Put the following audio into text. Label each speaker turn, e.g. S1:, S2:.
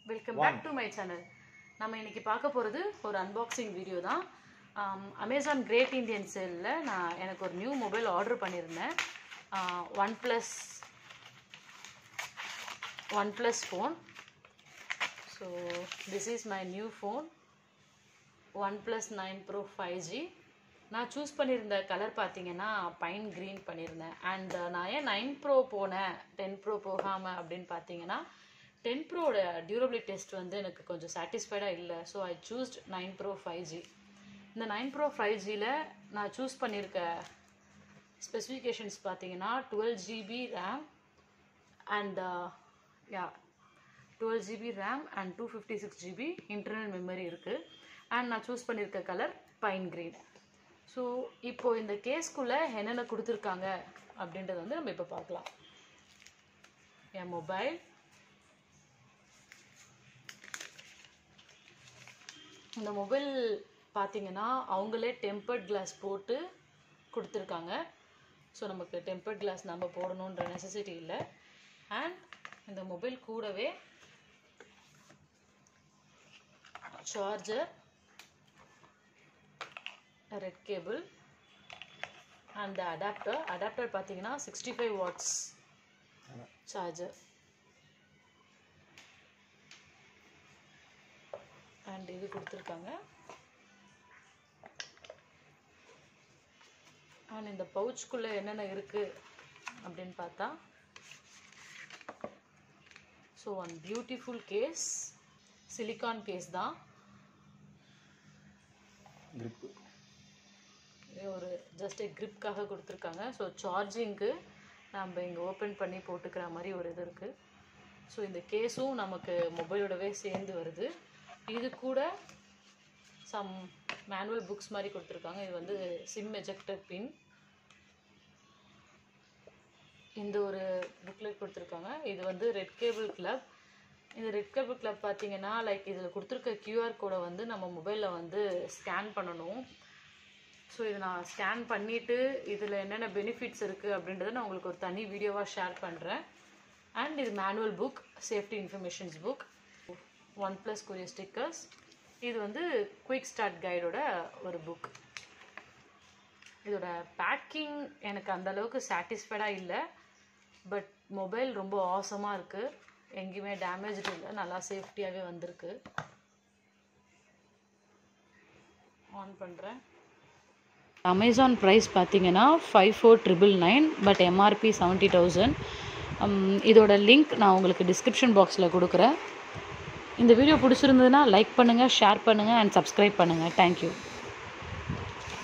S1: welcome back to my channel நம்ம இன்னைக்கு பார்க்க போகிறது ஒரு அன்பாக்சிங் வீடியோ தான் அமேசான் கிரேட் இந்தியன் சேலில் நான் எனக்கு ஒரு நியூ மொபைல் ஆர்டர் பண்ணியிருந்தேன் one plus one plus phone so this is my new phone one plus nine pro five G நான் சூஸ் பண்ணியிருந்த கலர் பார்த்தீங்கன்னா பைன் க்ரீன் பண்ணியிருந்தேன் அண்ட் நான் ஏன் நைன் ப்ரோ போனேன் டென் ப்ரோ போகாமல் அப்படின்னு பார்த்தீங்கன்னா டென் ப்ரோட டியூரபிலிட்டி டெஸ்ட் வந்து எனக்கு கொஞ்சம் சாட்டிஸ்ஃபைடாக இல்லை so I chose nine pro five G இந்த நைன் ப்ரோ ஃபைவ் ஜியில் நான் சூஸ் பண்ணியிருக்க ஸ்பெசிஃபிகேஷன்ஸ் பார்த்தீங்கன்னா twelve GB RAM and yeah twelve GB RAM and two fifty six GB internal memory இருக்குது அண்ட் நான் சூஸ் பண்ணியிருக்க கலர் பைன் க்ரீன் ஸோ இப்போ இந்த கேஸ்க்குள்ளே என்னென்ன கொடுத்துருக்காங்க அப்படின்றத வந்து நம்ம இப்போ பார்க்கலாம் என் மொபைல் இந்த மொபைல் பார்த்தீங்கன்னா அவங்களே டெம்பர்ட் கிளாஸ் போட்டு கொடுத்துருக்காங்க ஸோ நமக்கு டெம்பர்ட் கிளாஸ் நம்ம போடணுன்ற நெசசிட்டி இல்லை அண்ட் இந்த மொபைல் கூடவே charger red cable and adapter adapter பார்த்தீங்கன்னா sixty five watts charger and இது கொடுத்துருக்காங்க அண்ட் இந்த பவுச்சுக்குள்ளே என்னென்ன இருக்குது அப்படின்னு பார்த்தா so one beautiful case silicone case தான்
S2: கிரிப்பு
S1: இது ஒரு ஜஸ்ட் கிரிப்காக கொடுத்துருக்காங்க ஸோ சார்ஜிங்க்கு நம்ம இங்கே ஓப்பன் பண்ணி போட்டுக்கிற மாதிரி ஒரு இது இருக்குது ஸோ இந்த கேஸும் நமக்கு மொபைலோடவே சேர்ந்து வருது இது கூட சம் மேனுவல் புக்ஸ் மாதிரி கொடுத்துருக்காங்க இது வந்து சிம் எஜெக்டர் பின் இந்த ஒரு புக்லெட் கொடுத்துருக்காங்க இது வந்து ரெட் கேபிள் கிளப் இந்த ரெட் கேபிள் கிளப் பார்த்தீங்கன்னா லைக் இதில் கொடுத்துருக்க கியூஆர் கோடை வந்து நம்ம மொபைலில் வந்து ஸ்கேன் பண்ணணும் ஸோ இதை நான் ஸ்கேன் பண்ணிவிட்டு இதில் என்னென்ன பெனிஃபிட்ஸ் இருக்குது அப்படின்றத நான் உங்களுக்கு ஒரு தனி வீடியோவாக ஷேர் பண்ணுறேன் அண்ட் இது manual book safety informations book one plus courier stickers இது வந்து குயிக் ஸ்டார்ட் கைடோட ஒரு புக் இதோட பேக்கிங் எனக்கு அந்த அளவுக்கு சாட்டிஸ்ஃபைடாக இல்லை பட் மொபைல் ரொம்ப ஆசமாக இருக்குது எங்கேயுமே டேமேஜ் இல்லை நல்லா சேஃப்டியாகவே வந்திருக்கு ஆன் பண்ணுறேன் அமேசான் ப்ரைஸ் பார்த்தீங்கன்னா five four triple nine but MRP seventy thousand இதோட லிங்க் நான் உங்களுக்கு டிஸ்கிரிப்ஷன் பாக்ஸில் கொடுக்குறேன் இந்த வீடியோ பிடிச்சிருந்ததுன்னா லைக் பண்ணுங்கள் ஷேர் பண்ணுங்கள் அண்ட் சப்ஸ்கிரைப் பண்ணுங்கள் தேங்க்யூ